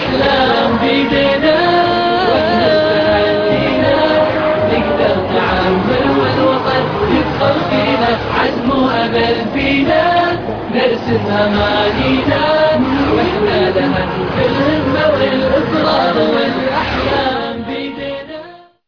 والأحلام بيدنا واحنا بتعدينا نقدر نعمر والوطن يدخل فينا عزم وأمل فينا نرسم أمانينا واحنا لها بالهمة والإصرار والأحلام بيدنا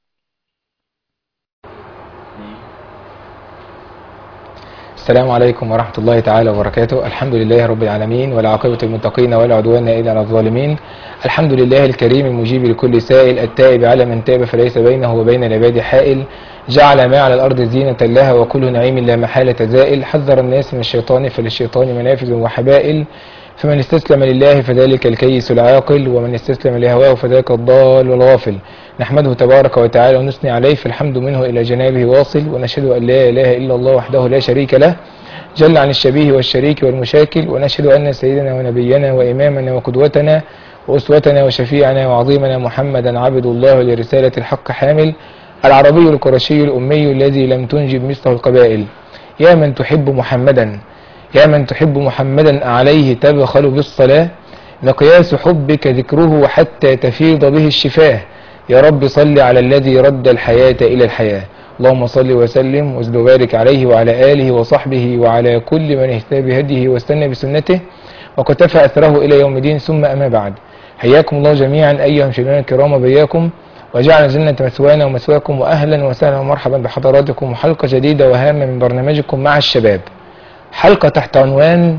السلام عليكم ورحمة الله تعالى وبركاته الحمد لله رب العالمين والعاقبة للمتقين ولا عدوان إلا على الظالمين الحمد لله الكريم المجيب لكل سائل التائب على من تاب فليس بينه وبين العباد حائل جعل ما على الأرض زينة لها وكل نعيم لا محالة زائل حذر الناس من الشيطان فللشيطان منافذ وحبائل فمن استسلم لله فذلك الكيس العاقل ومن استسلم لهواه فذاك الضال والغافل نحمده تبارك وتعالى ونثني عليه فالحمد منه إلى جنابه واصل ونشهد أن لا إله إلا الله وحده لا شريك له جل عن الشبيه والشريك والمشاكل ونشهد أن سيدنا ونبينا وإمامنا وقدوتنا وأسوتنا وشفيعنا وعظيمنا محمدا عبد الله لرسالة الحق حامل العربي القرشي الأمي الذي لم تنجب مثله القبائل يا من تحب محمدا يا من تحب محمدا عليه تبخل بالصلاة مقياس حبك ذكره حتى تفيض به الشفاه يا رب صل على الذي رد الحياة إلى الحياة اللهم صل وسلم وزد وبارك عليه وعلى آله وصحبه وعلى كل من اهتدى بهديه واستنى بسنته وكتفى أثره إلى يوم الدين ثم أما بعد حياكم الله جميعا أيها المشاهدين الكرام بياكم وجعل الجنة مثوانا ومثواكم وأهلا وسهلا ومرحبا بحضراتكم وحلقة جديدة وهامة من برنامجكم مع الشباب حلقة تحت عنوان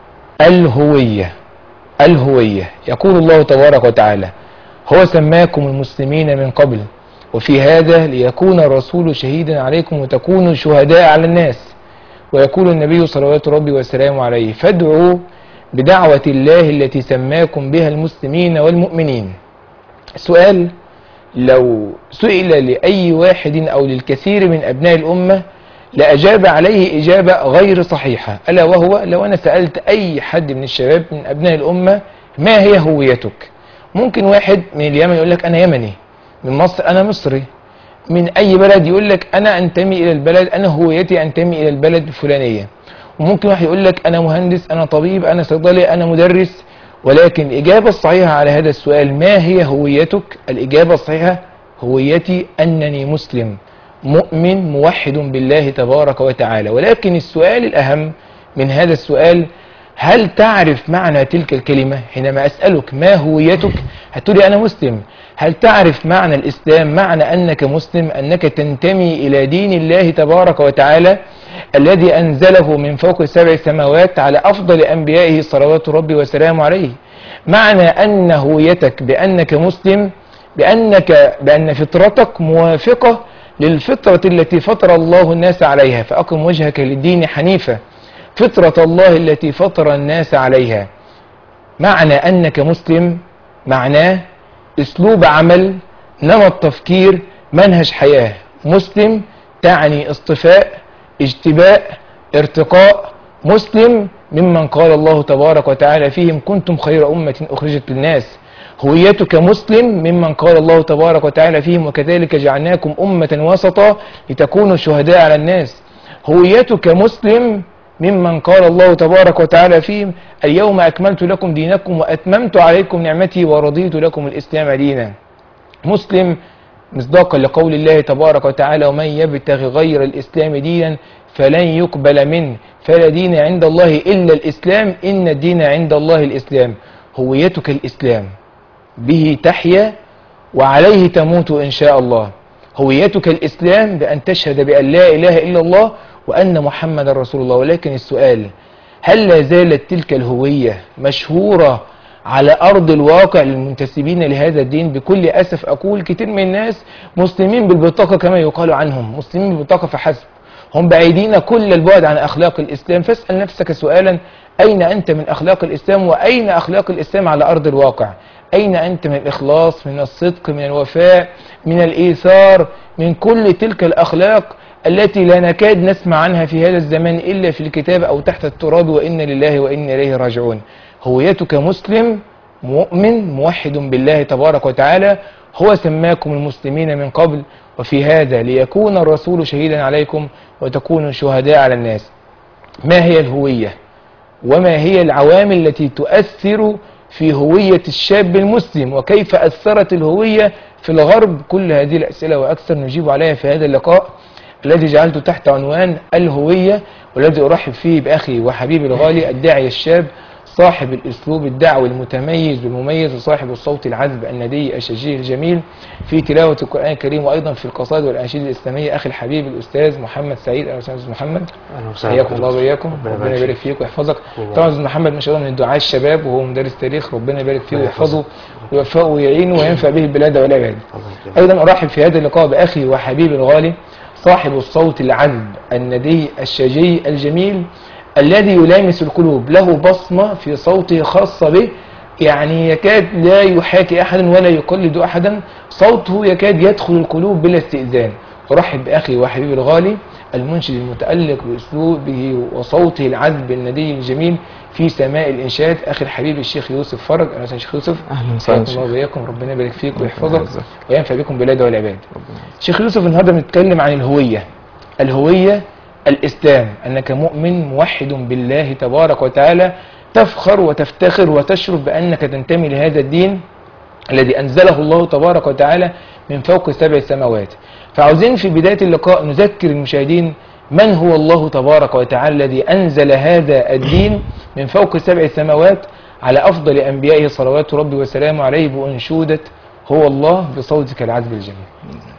الهوية الهوية يقول الله تبارك وتعالى هو سماكم المسلمين من قبل وفي هذا ليكون الرسول شهيدا عليكم وتكونوا شهداء على الناس ويقول النبي صلوات ربي وسلامه عليه فادعوا بدعوة الله التي سماكم بها المسلمين والمؤمنين السؤال لو سئل لأي واحد أو للكثير من أبناء الأمة لأجاب عليه إجابة غير صحيحة ألا وهو لو أنا سألت أي حد من الشباب من أبناء الأمة ما هي هويتك ممكن واحد من اليمن يقول لك أنا يمني من مصر أنا مصري من أي بلد يقول لك أنا أنتمي إلى البلد أنا هويتي أنتمي إلى البلد الفلانية وممكن واحد يقول لك أنا مهندس أنا طبيب أنا صيدلي أنا مدرس ولكن الإجابة الصحيحة على هذا السؤال ما هي هويتك الإجابة الصحيحة هويتي أنني مسلم مؤمن موحد بالله تبارك وتعالى ولكن السؤال الأهم من هذا السؤال هل تعرف معنى تلك الكلمة حينما أسألك ما هويتك هتقولي أنا مسلم هل تعرف معنى الإسلام معنى أنك مسلم أنك تنتمي إلى دين الله تبارك وتعالى الذي أنزله من فوق سبع سماوات على أفضل أنبيائه صلوات ربي وسلامه عليه معنى أن هويتك بأنك مسلم بأنك بأن فطرتك موافقة للفطرة التي فطر الله الناس عليها فأقم وجهك للدين حنيفة فطرة الله التي فطر الناس عليها معنى أنك مسلم معناه أسلوب عمل نمط تفكير منهج حياة مسلم تعني اصطفاء اجتباء ارتقاء مسلم ممن قال الله تبارك وتعالى فيهم كنتم خير أمة أخرجت للناس هويتك مسلم ممن قال الله تبارك وتعالى فيهم وكذلك جعلناكم أمة وسطا لتكونوا شهداء على الناس هويتك مسلم ممن قال الله تبارك وتعالى فيهم اليوم أكملت لكم دينكم وأتممت عليكم نعمتي ورضيت لكم الإسلام دينا مسلم مصداقا لقول الله تبارك وتعالى ومن يبتغي غير الإسلام دينا فلن يقبل منه فلا دين عند الله إلا الإسلام إن الدين عند الله الإسلام هويتك الإسلام به تحيا وعليه تموت إن شاء الله هويتك الإسلام بأن تشهد بأن لا إله إلا الله وأن محمد رسول الله ولكن السؤال هل لا زالت تلك الهوية مشهورة على أرض الواقع للمنتسبين لهذا الدين بكل أسف أقول كتير من الناس مسلمين بالبطاقة كما يقال عنهم مسلمين بالبطاقة فحسب هم بعيدين كل البعد عن أخلاق الإسلام فاسأل نفسك سؤالا أين أنت من أخلاق الإسلام وأين أخلاق الإسلام على أرض الواقع أين أنت من الإخلاص من الصدق من الوفاء من الإيثار من كل تلك الأخلاق التي لا نكاد نسمع عنها في هذا الزمان إلا في الكتاب أو تحت التراب وإن لله وإن إليه راجعون هويتك مسلم مؤمن موحد بالله تبارك وتعالى هو سماكم المسلمين من قبل وفي هذا ليكون الرسول شهيدا عليكم وتكونوا شهداء على الناس ما هي الهوية وما هي العوامل التي تؤثر في هوية الشاب المسلم وكيف أثرت الهوية في الغرب كل هذه الأسئلة وأكثر نجيب عليها في هذا اللقاء الذي جعلته تحت عنوان الهوية والذي أرحب فيه بأخي وحبيبي الغالي الداعية الشاب صاحب الأسلوب الدعوي المتميز والمميز وصاحب الصوت العذب الندي الشجيع الجميل في تلاوة القرآن الكريم وأيضا في القصائد والأناشيد الإسلامية أخي الحبيب الأستاذ محمد سعيد أهلا وسهلا أستاذ محمد أهلا وسهلا حياكم الله بك. وإياكم ربنا ربنا يبارك يبارك فيك ويحفظك آمين. طبعا أستاذ محمد ما شاء الله من الدعاة الشباب وهو مدرس تاريخ ربنا يبارك فيه ربنا ويحفظه يحفظه. ويوفقه ويعينه وينفع به البلاد والعباد الله يكرمك. أيضا أرحب في هذا اللقاء بأخي وحبيبي الغالي صاحب الصوت العذب الندي الشجي الجميل الذي يلامس القلوب له بصمة في صوته خاصة به يعني يكاد لا يحاكي أحدا ولا يقلد أحدا صوته يكاد يدخل القلوب بلا استئذان أرحب بأخي وحبيبي الغالي المنشد المتألق بأسلوبه وصوته العذب الندي الجميل في سماء الإنشاد أخي الحبيب الشيخ يوسف فرج أهلا وسهلا شيخ يوسف أهلا وسهلا حياكم الله وإياكم ربنا يبارك فيك ربنا ويحفظك يعزك. وينفع بكم بلاد والعباد ربنا شيخ يوسف النهارده بنتكلم عن الهوية الهوية الإسلام أنك مؤمن موحد بالله تبارك وتعالى تفخر وتفتخر وتشرف بأنك تنتمي لهذا الدين الذي أنزله الله تبارك وتعالى من فوق سبع سماوات فعاوزين في بداية اللقاء نذكر المشاهدين من هو الله تبارك وتعالى الذي أنزل هذا الدين من فوق سبع سماوات على أفضل أنبيائه صلوات ربي وسلامه عليه بأنشودة هو الله بصوتك العذب الجميل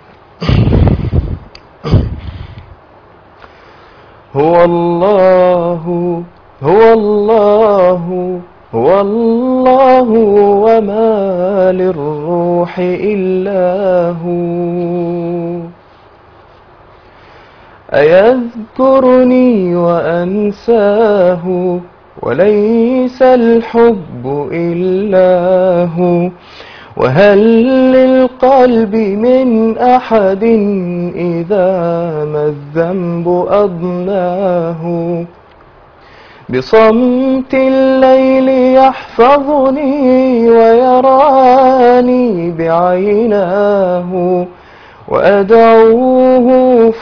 هو الله هو الله هو الله وما للروح إلا هو أيذكرني وأنساه وليس الحب إلا هو وهل للقلب من أحد إذا ما الذنب أضناه بصمت الليل يحفظني ويراني بعيناه وأدعوه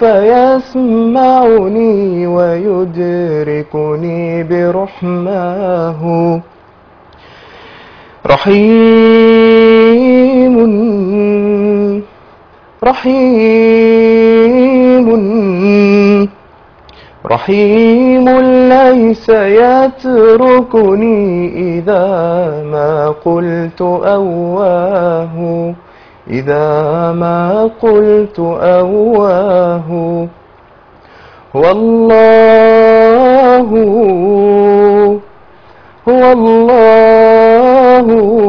فيسمعني ويدركني برحماه رحيم رحيم رحيم ليس يتركني إذا ما قلت أواه إذا ما قلت أواه هو الله هو الله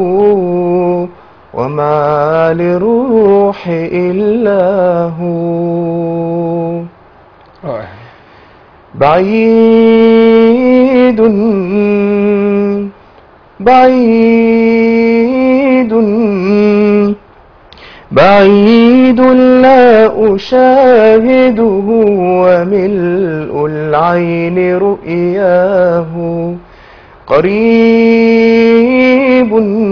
وما للروح إلا هو رائع بعيد بعيد بعيد لا أشاهده وملء العين رؤياه قريب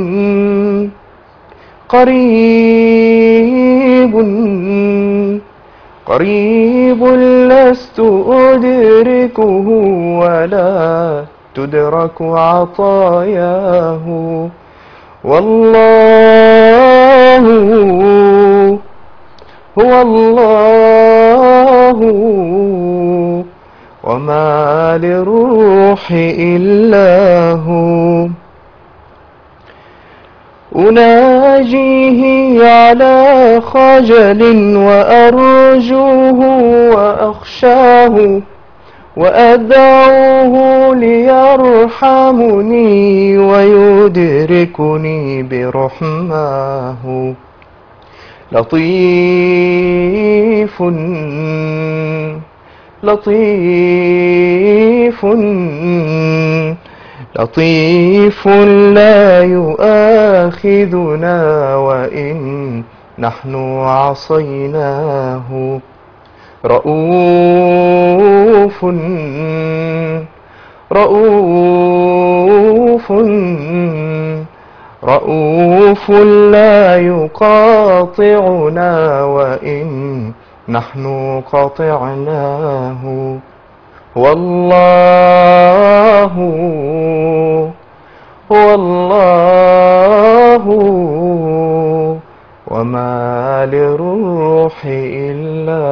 قريب قريب لست أدركه ولا تدرك عطاياه والله هو الله وما للروح إلا هو أناجيه على خجل وأرجوه وأخشاه وأدعوه ليرحمني ويدركني برحماه لطيف لطيف لطيف لا يؤاخذنا وإن نحن عصيناه رؤوف رؤوف رؤوف لا يقاطعنا وإن نحن قطعناه والله هو الله وما للروح إلا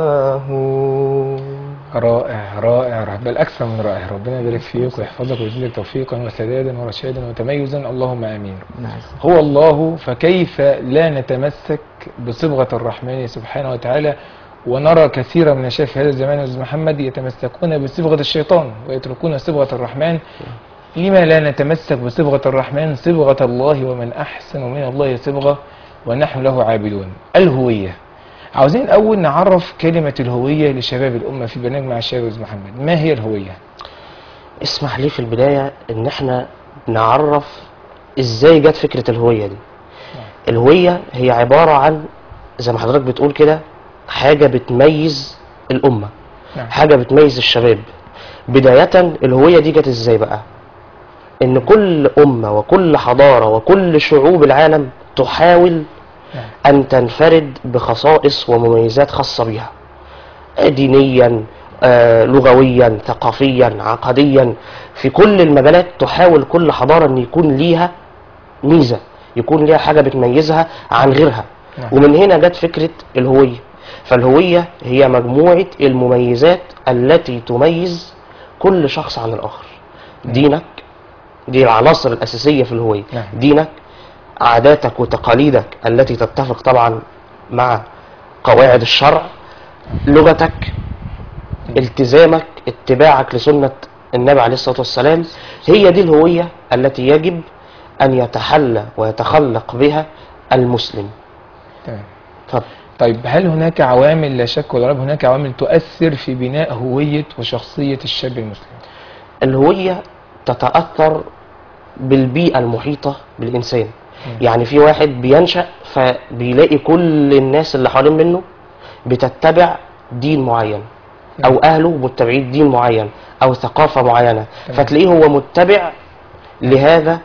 هو رائع رائع رائع. بل أكثر من رائع ربنا يبارك فيك ويحفظك ويزيدك توفيقا وسدادا ورشادا وتميزا اللهم آمين هو الله فكيف لا نتمسك بصبغة الرحمن سبحانه وتعالى ونرى كثيرا من الشباب في هذا الزمان يا أستاذ محمد يتمسكون بصبغة الشيطان ويتركون صبغة الرحمن لما لا نتمسك بصبغة الرحمن صبغة الله ومن أحسن من الله صبغة ونحن له عابدون الهوية عاوزين الأول نعرف كلمة الهوية لشباب الأمة في برنامج مع الشباب يا أستاذ محمد ما هي الهوية؟ اسمح لي في البداية ان احنا نعرف ازاي جت فكرة الهوية دي الهوية هي عبارة عن زي ما حضرتك بتقول كده حاجة بتميز الأمة نعم. حاجة بتميز الشباب بداية الهوية دي جت ازاي بقى ان كل أمة وكل حضارة وكل شعوب العالم تحاول نعم. أن تنفرد بخصائص ومميزات خاصة بها دينيا آه، لغويا ثقافيا عقديا في كل المجالات تحاول كل حضارة أن يكون ليها ميزة يكون ليها حاجة بتميزها عن غيرها نعم. ومن هنا جت فكرة الهوية فالهوية هي مجموعة المميزات التي تميز كل شخص عن الآخر دينك دي العناصر الأساسية في الهوية نعم. دينك عاداتك وتقاليدك التي تتفق طبعا مع قواعد الشرع لغتك التزامك اتباعك لسنة النبي عليه الصلاة والسلام هي دي الهوية التي يجب أن يتحلى ويتخلق بها المسلم تمام اتفضل. طيب هل هناك عوامل لا شك ولا ريب هناك عوامل تؤثر في بناء هوية وشخصية الشاب المسلم؟ الهوية تتأثر بالبيئة المحيطة بالإنسان يعني في واحد بينشأ فبيلاقي كل الناس اللي حوالين منه بتتبع دين معين أو أهله متبعين دين معين أو ثقافة معينة تمام. فتلاقيه هو متبع لهذا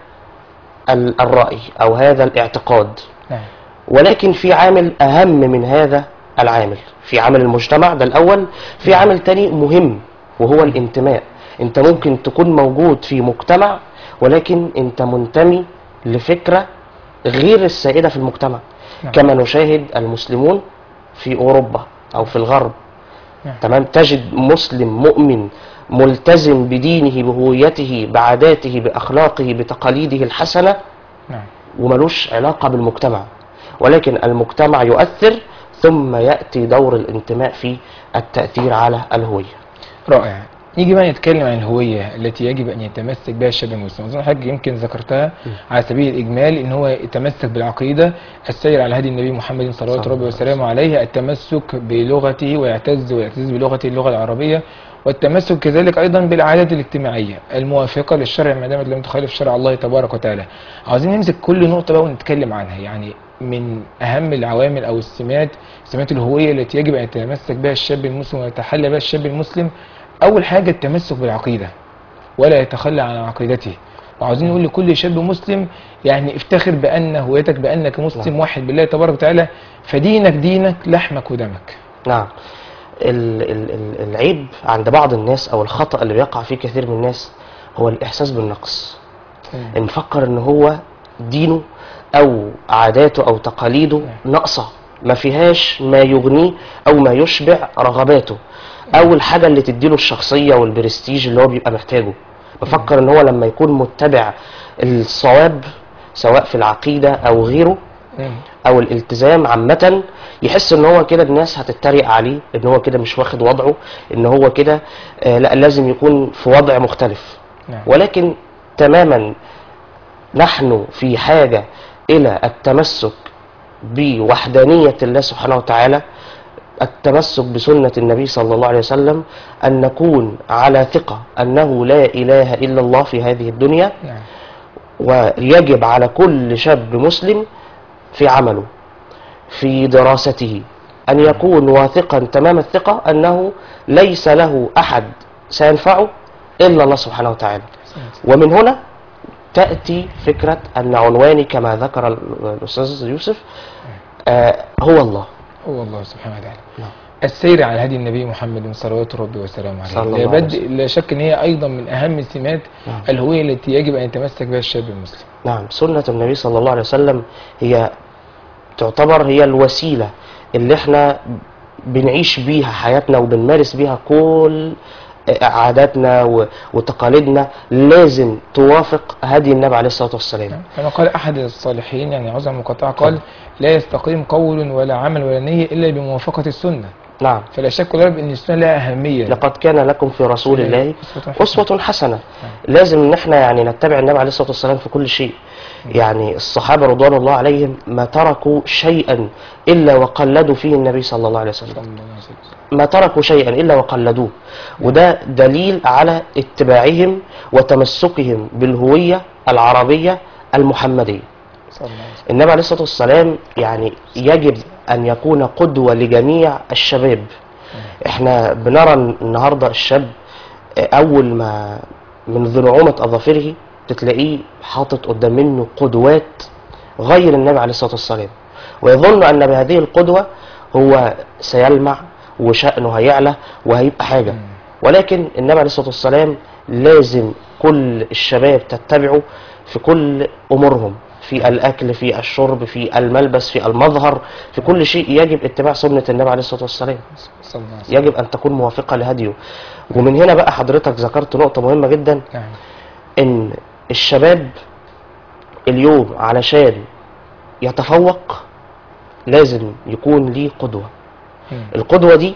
ال- الرأي أو هذا الاعتقاد نعم ولكن في عامل أهم من هذا العامل في عامل المجتمع ده الأول في عامل تاني مهم وهو الانتماء انت ممكن تكون موجود في مجتمع ولكن انت منتمي لفكرة غير السائدة في المجتمع نعم. كما نشاهد المسلمون في أوروبا أو في الغرب نعم. تمام تجد مسلم مؤمن ملتزم بدينه بهويته بعاداته بأخلاقه بتقاليده الحسنة نعم وملوش علاقة بالمجتمع ولكن المجتمع يؤثر ثم يأتي دور الانتماء في التأثير على الهوية رائع نيجي بقى نتكلم عن الهوية التي يجب أن يتمسك بها الشاب المسلم أظن حضرتك يمكن ذكرتها على سبيل الإجمال إن هو يتمسك بالعقيدة السير على هدي النبي محمد صلى الله عليه وسلم عليه التمسك بلغته ويعتز ويعتز بلغته اللغة العربية والتمسك كذلك أيضا بالعادات الاجتماعية الموافقة للشرع ما دامت لم تخالف شرع الله تبارك وتعالى عاوزين نمسك كل نقطة بقى ونتكلم عنها يعني من أهم العوامل أو السمات سمات الهوية التي يجب أن يتمسك بها الشاب المسلم ويتحلى بها الشاب المسلم أول حاجة التمسك بالعقيدة ولا يتخلى عن عقيدته وعاوزين نقول لكل شاب مسلم يعني افتخر بأن هويتك بأنك مسلم واحد بالله تبارك وتعالى فدينك دينك لحمك ودمك نعم ال- ال- ال- العيب عند بعض الناس أو الخطأ اللي بيقع فيه كثير من الناس هو الإحساس بالنقص إن فكر إن هو دينه أو عاداته أو تقاليده ناقصة ما فيهاش ما يغنيه أو ما يشبع رغباته أو الحاجة اللي تديله الشخصية والبرستيج اللي هو بيبقى محتاجه بفكر إن هو لما يكون متبع الصواب سواء في العقيدة أو غيره مم. او الالتزام عامة يحس ان هو كده الناس هتتريق عليه ان هو كده مش واخد وضعه ان هو كده آه لا لازم يكون في وضع مختلف نعم. ولكن تماما نحن في حاجة الى التمسك بوحدانية الله سبحانه وتعالى التمسك بسنة النبي صلى الله عليه وسلم أن نكون على ثقة أنه لا إله إلا الله في هذه الدنيا نعم ويجب على كل شاب مسلم في عمله في دراسته أن يكون واثقا تمام الثقة أنه ليس له أحد سينفعه إلا الله سبحانه وتعالى ومن هنا تأتي فكرة أن عنواني كما ذكر ال- الأستاذ يوسف آه هو الله هو الله سبحانه وتعالى نعم. السير على هدي النبي محمد صلوات ربي وسلامه صلى عليه الله لا, عليه بد لا شك ان هي ايضا من اهم سمات نعم. الهويه التي يجب ان يتمسك بها الشاب المسلم نعم سنة النبي صلى الله عليه وسلم هي تعتبر هي الوسيلة اللي احنا بنعيش بيها حياتنا وبنمارس بيها كل عاداتنا و- وتقاليدنا لازم توافق هدي النبي عليه الصلاة والسلام كما قال احد الصالحين يعني عذر مقطع قال لا يستقيم قول ولا عمل ولا نيه الا بموافقه السنه نعم فلا شك ولا ريب ان السنه لها اهميه لقد كان لكم في رسول الله أسوة حسنة. أسوة حسنة لازم ان احنا يعني نتبع النبي عليه الصلاة والسلام في كل شيء يعني الصحابة رضوان الله عليهم ما تركوا شيئا إلا وقلدوا فيه النبي صلى الله عليه وسلم صلى الله عليه وسلم. ما تركوا شيئا إلا وقلدوه وده دليل على اتباعهم وتمسكهم بالهوية العربية المحمدية صلى الله عليه وسلم. النبي عليه الصلاة والسلام يعني يجب أن يكون قدوة لجميع الشباب احنا بنرى النهاردة الشاب أول ما من ذنعومة أظافره تتلاقيه حاطط قدام منه قدوات غير النبي عليه الصلاة والسلام ويظن أن بهذه القدوة هو سيلمع وشأنه هيعلى وهيبقى حاجة ولكن النبي عليه الصلاة والسلام لازم كل الشباب تتبعه في كل أمورهم في الأكل في الشرب في الملبس في المظهر في كل شيء يجب اتباع سنة النبي عليه الصلاة والسلام صلى الله عليه وسلم. يجب أن تكون موافقة لهديه ومن هنا بقى حضرتك ذكرت نقطة مهمة جدا نعم ان الشباب اليوم علشان يتفوق لازم يكون ليه قدوة مم. القدوة دي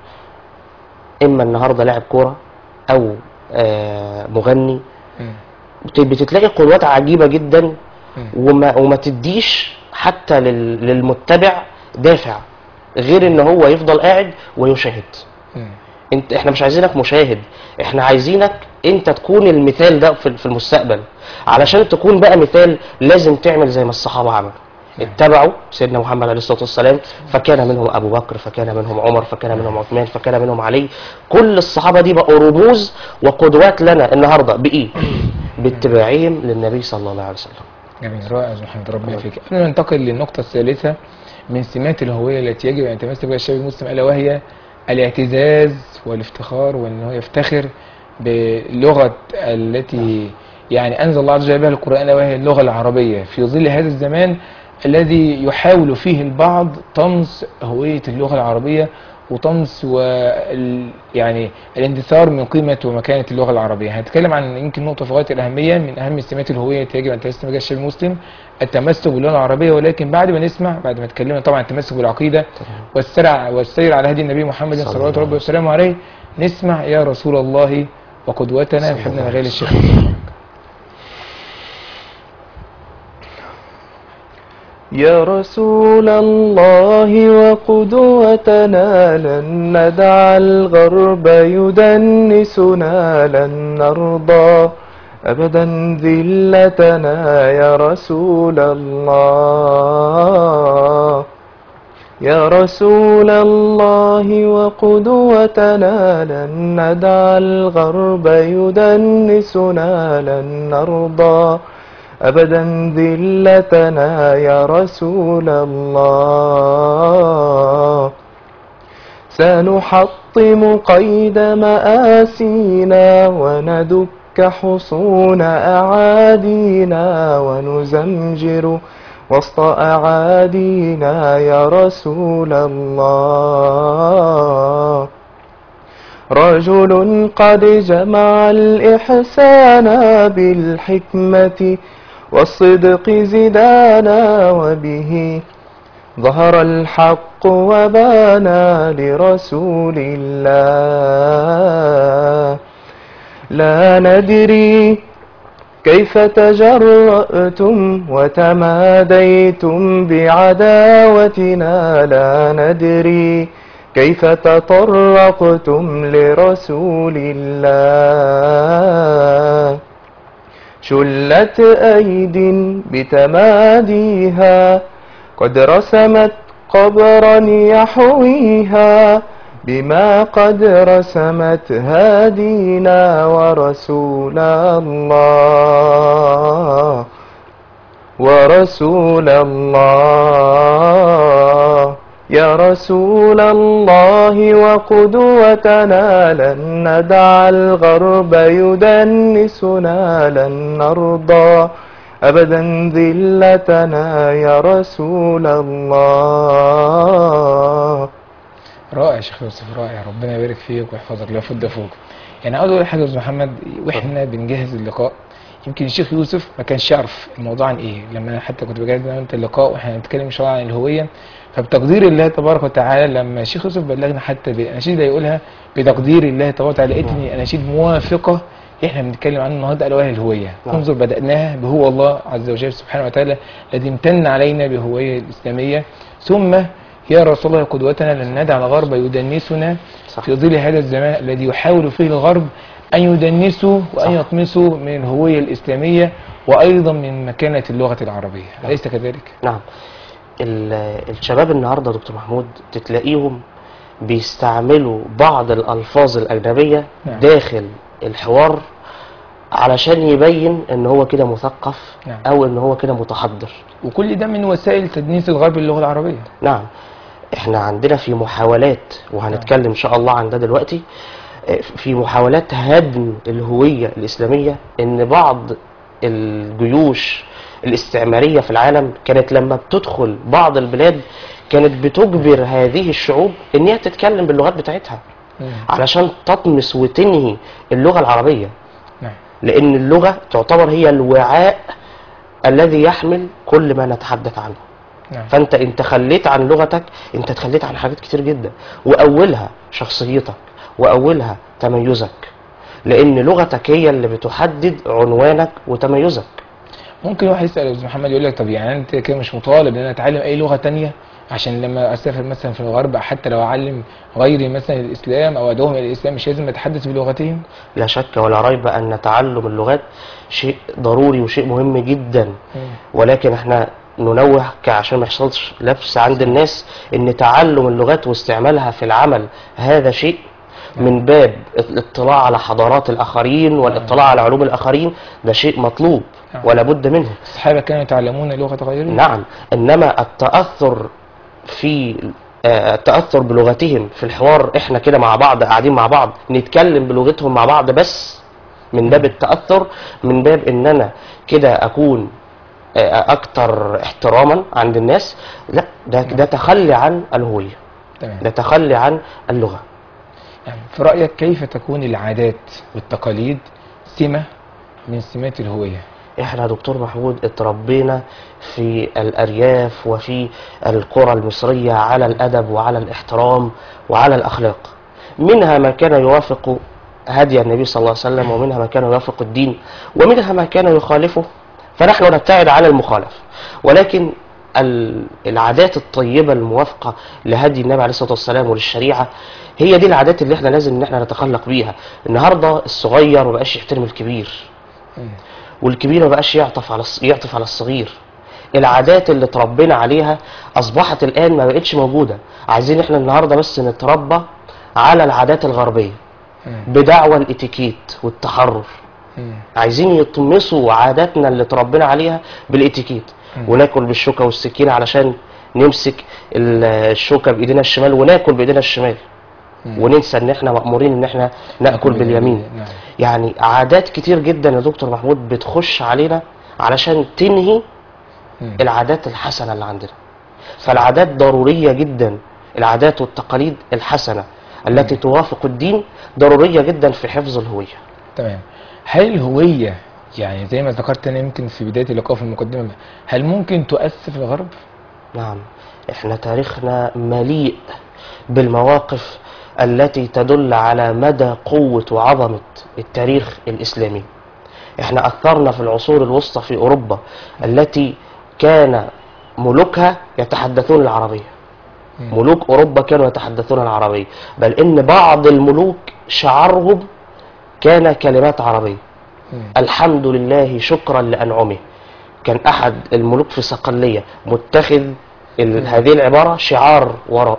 اما النهاردة لاعب كورة او آه، مغني مم. بت- بتتلاقي قدوات عجيبة جدا مم. وما, وما تديش حتى لل- للمتبع دافع غير ان هو يفضل قاعد ويشاهد مم. انت احنا مش عايزينك مشاهد احنا عايزينك انت تكون المثال ده في في المستقبل علشان تكون بقى مثال لازم تعمل زي ما الصحابه عملوا اتبعوا سيدنا محمد عليه الصلاه والسلام فكان منهم ابو بكر فكان منهم عمر فكان منهم عثمان فكان منهم علي كل الصحابه دي بقوا رموز وقدوات لنا النهارده بايه باتباعهم للنبي صلى الله عليه وسلم جميل رائع يا محمد ربنا يفيك قبل ما ننتقل للنقطة الثالثة من سمات الهوية التي يجب أن يتمسك بها الشاب المسلم ألا وهي الاعتزاز والافتخار وأن هو يفتخر باللغة التي يعني أنزل الله عز وجل بها القرآن ألا وهي اللغة العربية في ظل هذا الزمان الذي يحاول فيه البعض طمس هوية اللغة العربية وطمس وال يعني الاندثار من قيمة ومكانة اللغة العربية هنتكلم عن يمكن نقطة في غاية الأهمية من أهم سمات الهوية التي يجب أن تمسك بها الشاب المسلم التمسك باللغة العربية ولكن بعد ما نسمع بعد ما اتكلمنا طبعا التمسك بالعقيدة والسرع والسير على هدي النبي محمد صلى صلوات الله ربي وسلامه عليه نسمع يا رسول الله وقدوتنا صلى بحبنا الله الغالي عليه الشيخ يا رسول الله وقدوتنا لن ندع الغرب يدنسنا لن نرضى أبدا ذلتنا يا رسول الله يا رسول الله وقدوتنا لن ندع الغرب يدنسنا لن نرضى أبدا ذلتنا يا رسول الله سنحطم قيد مآسينا وندك حصون أعادينا ونزمجر وسط أعادينا يا رسول الله رجل قد جمع الإحسان بالحكمة والصدق زدانا وبه ظهر الحق وبانا لرسول الله لا ندري كيف تجرأتم وتماديتم بعداوتنا لا ندري كيف تطرقتم لرسول الله شلت أيد بتماديها قد رسمت قبرا يحويها بما قد رسمت هادينا ورسول الله ورسول الله يا رسول الله وقدوتنا لن ندع الغرب يدنسنا لن نرضى أبدا ذلتنا يا رسول الله رائع يا شيخ يوسف رائع ربنا يبارك فيك ويحفظك لا يفض فوق يعني عاوز اقول حاجه يا استاذ محمد واحنا بنجهز اللقاء يمكن الشيخ يوسف ما كانش يعرف الموضوع عن ايه لما انا حتى كنت بجهز انا وانت اللقاء واحنا هنتكلم ان شاء الله عن الهويه فبتقدير الله تبارك وتعالى لما الشيخ يوسف بلغنا حتى بالاناشيد اللي هيقولها بتقدير الله تبارك وتعالى لقيتني اناشيد موافقه احنا بنتكلم عنه النهارده الا وهي الهويه نعم. انظر بداناها بهو الله عز وجل سبحانه وتعالى الذي امتن علينا بهويه الاسلاميه ثم يا رسول الله قدوتنا لن ندع الغرب يدنسنا صح. في ظل هذا الزمان الذي يحاول فيه الغرب أن يدنسوا وأن صح. يطمسوا من الهوية الإسلامية وأيضا من مكانة اللغة العربية أليس كذلك؟ نعم ال- الشباب النهارده دكتور محمود تتلاقيهم بيستعملوا بعض الالفاظ الاجنبيه نعم. داخل الحوار علشان يبين ان هو كده مثقف نعم. او ان هو كده متحضر وكل ده من وسائل تدنيس الغرب للغة العربية نعم احنا عندنا في محاولات وهنتكلم ان شاء الله عن ده دلوقتي اه، في محاولات هدم الهوية الإسلامية ان بعض الجيوش الاستعمارية في العالم كانت لما بتدخل بعض البلاد كانت بتجبر هذه الشعوب ان هي تتكلم باللغات بتاعتها علشان تطمس وتنهي اللغة العربية نعم لان اللغة تعتبر هي الوعاء الذي يحمل كل ما نتحدث عنه نعم فانت انت خليت عن لغتك انت تخليت عن حاجات كتير جدا واولها شخصيتك واولها تميزك لان لغتك هي اللي بتحدد عنوانك وتميزك ممكن واحد يسأل يا أستاذ محمد يقول لك طب يعني أنت كده مش مطالب إن أنا أتعلم أي لغة تانية عشان لما أسافر مثلا في الغرب حتى لو أعلم غيري مثلا الإسلام أو أدعوهم إلى الإسلام مش لازم أتحدث بلغتهم؟ لا شك ولا ريب ان تعلم اللغات شيء ضروري وشيء مهم جدا ولكن احنا ننوه ك- عشان ما يحصلش لبس عند الناس ان تعلم اللغات واستعمالها في العمل هذا شيء من باب الاطلاع على حضارات الاخرين والاطلاع على علوم الاخرين ده شيء مطلوب نعم. ولا بد منه الصحابة كانوا يتعلمون لغة غيرهم؟ نعم انما التاثر في آه، التاثر بلغتهم في الحوار احنا كده مع بعض قاعدين مع بعض نتكلم بلغتهم مع بعض بس من باب التاثر من باب ان انا كده اكون آه، اكتر احتراما عند الناس لا ده ده تخلي عن الهويه تمام ده تخلي عن اللغه يعني في رأيك كيف تكون العادات والتقاليد سمة من سمات الهوية؟ احنا يا دكتور محمود اتربينا في الارياف وفي القرى المصريه على الادب وعلى الاحترام وعلى الاخلاق منها ما كان يوافق هدي النبي صلى الله عليه وسلم ومنها ما كان يوافق الدين ومنها ما كان يخالفه فنحن نبتعد عن المخالف ولكن ال- العادات الطيبه الموافقه لهدي النبي عليه الصلاه والسلام وللشريعه هي دي العادات اللي احنا لازم ان احنا نتخلق بيها النهارده الصغير ما بقاش يحترم الكبير والكبير ما بقاش يعطف على الص- يعطف على الصغير العادات اللي اتربينا عليها اصبحت الان ما بقتش موجوده عايزين احنا النهارده بس نتربى على العادات الغربيه بدعوى الاتيكيت والتحرر مم. عايزين يطمسوا عاداتنا اللي اتربينا عليها بالاتيكيت وناكل بالشوكه والسكينه علشان نمسك ال- الشوكه بايدينا الشمال وناكل بايدينا الشمال وننسى ان احنا مامورين ان احنا ناكل باليمين نعم. يعني عادات كتير جدا يا دكتور محمود بتخش علينا علشان تنهي مم. العادات الحسنه اللي عندنا فالعادات ضروريه جدا العادات والتقاليد الحسنه التي توافق الدين ضروريه جدا في حفظ الهويه تمام هل الهوية يعني زي ما ذكرت انا يمكن في بداية اللقاء في المقدمة هل ممكن تؤثر في الغرب؟ نعم احنا تاريخنا مليء بالمواقف التي تدل على مدى قوة وعظمة التاريخ الإسلامي احنا أثرنا في العصور الوسطى في أوروبا التي كان ملوكها يتحدثون العربية ملوك أوروبا كانوا يتحدثون العربية بل إن بعض الملوك شعارهم كان كلمات عربية مم. الحمد لله شكرا لأنعمه كان أحد الملوك في صقلية متخذ ال- هذه العبارة شعار وراء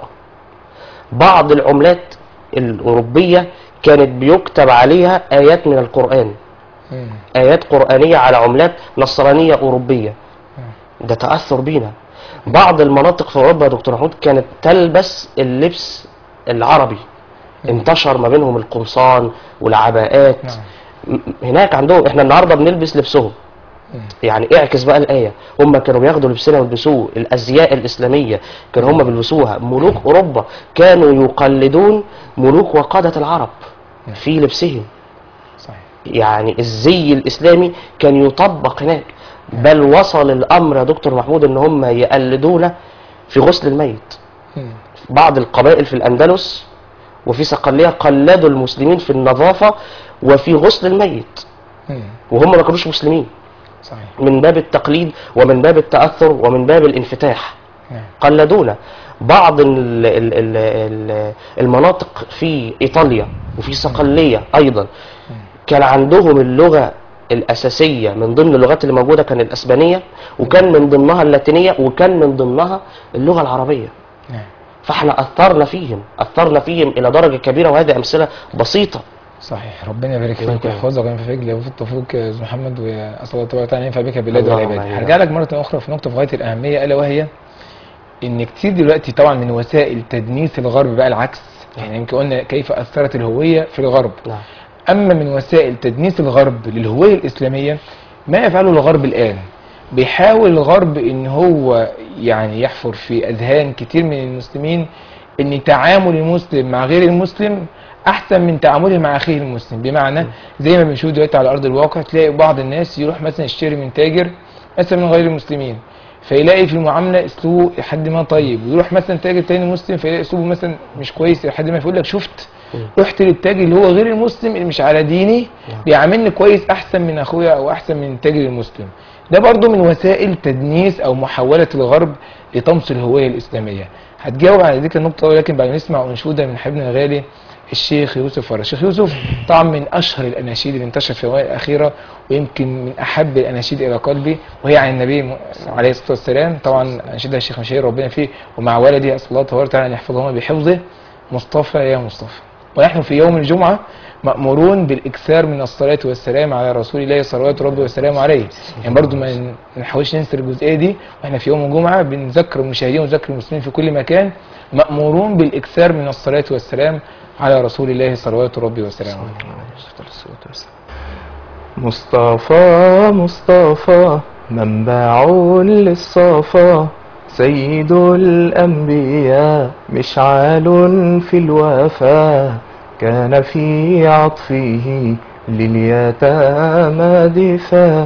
بعض العملات الأوروبية كانت بيكتب عليها آيات من القرآن مم. آيات قرآنية على عملات نصرانية أوروبية ده تأثر بينا بعض المناطق في اوروبا يا دكتور محمود كانت تلبس اللبس العربي انتشر ما بينهم القمصان والعباءات نعم. م- هناك عندهم احنا النهارده بنلبس لبسهم يعني اعكس بقى الايه هم كانوا بياخدوا لبسنا ويلبسوه الازياء الاسلاميه كانوا هم بيلبسوها ملوك اوروبا كانوا يقلدون ملوك وقاده العرب في لبسهم صحيح يعني الزي الاسلامي كان يطبق هناك بل وصل الامر يا دكتور محمود ان هم يقلدونا في غسل الميت مم. بعض القبائل في الاندلس وفي صقليه قلدوا المسلمين في النظافه وفي غسل الميت مم. وهم ما كانوش مسلمين صحيح من باب التقليد ومن باب التاثر ومن باب الانفتاح نعم قلدونا بعض ال ال ال ال المناطق في ايطاليا وفي صقليه ايضا كان عندهم اللغه الاساسيه من ضمن اللغات اللي موجوده كان الاسبانيه وكان من ضمنها اللاتينيه وكان من ضمنها اللغه العربيه نعم فاحنا اثرنا فيهم اثرنا فيهم الى درجه كبيره وهذه امثله بسيطه صحيح ربنا يبارك الله فيك يكرمك. ويحفظك وينفع فيك لو فوق يا استاذ محمد واسال الله تبارك وتعالى ينفع بك بالله اللهم والعباد آمين. هرجع لك مره اخرى في نقطه في غايه الاهميه الا وهي ان كتير دلوقتي طبعا من وسائل تدنيس الغرب بقى العكس يعني يمكن قلنا كيف اثرت الهويه في الغرب نعم اما من وسائل تدنيس الغرب للهويه الاسلاميه ما يفعله الغرب الان بيحاول الغرب ان هو يعني يحفر في اذهان كتير من المسلمين ان تعامل المسلم مع غير المسلم احسن من تعامله مع اخيه المسلم بمعنى زي ما بنشوف دلوقتي على ارض الواقع تلاقي بعض الناس يروح مثلا يشتري من تاجر مثلا من غير المسلمين فيلاقي في المعامله اسلوبه لحد ما طيب ويروح مثلا تاجر تاني مسلم فيلاقي اسلوبه مثلا مش كويس لحد ما يقول لك شفت رحت للتاجر اللي هو غير المسلم اللي مش على ديني بيعاملني كويس احسن من اخويا او احسن من التاجر المسلم ده برضو من وسائل تدنيس او محاوله الغرب لطمس الهويه الاسلاميه هتجاوب على ذيك النقطه ولكن بعد ما نسمع انشوده من حبيبنا الغالي الشيخ يوسف فرج الشيخ يوسف طبعا من اشهر الاناشيد اللي انتشرت في الاونه الاخيره ويمكن من احب الاناشيد الى قلبي وهي عن النبي م- عليه الصلاه والسلام طبعا انشدها الشيخ مشاهير ربنا فيه ومع والدي اسال الله تبارك وتعالى ان يحفظهما بحفظه مصطفى يا مصطفى ونحن في يوم الجمعه مأمورون بالإكثار من الصلاة والسلام على رسول الله صلوات ربي والسلام عليه يعني برضو ما ن- نحاولش ننسى الجزئية دي واحنا في يوم الجمعة بنذكر المشاهدين ونذكر المسلمين في كل مكان مأمورون بالإكثار من الصلاة والسلام على رسول الله صلوات ربي والسلام عليه مصطفى مصطفى منبع للصفا سيد الأنبياء مشعال في الوفا كان في عطفه لليتامى دفا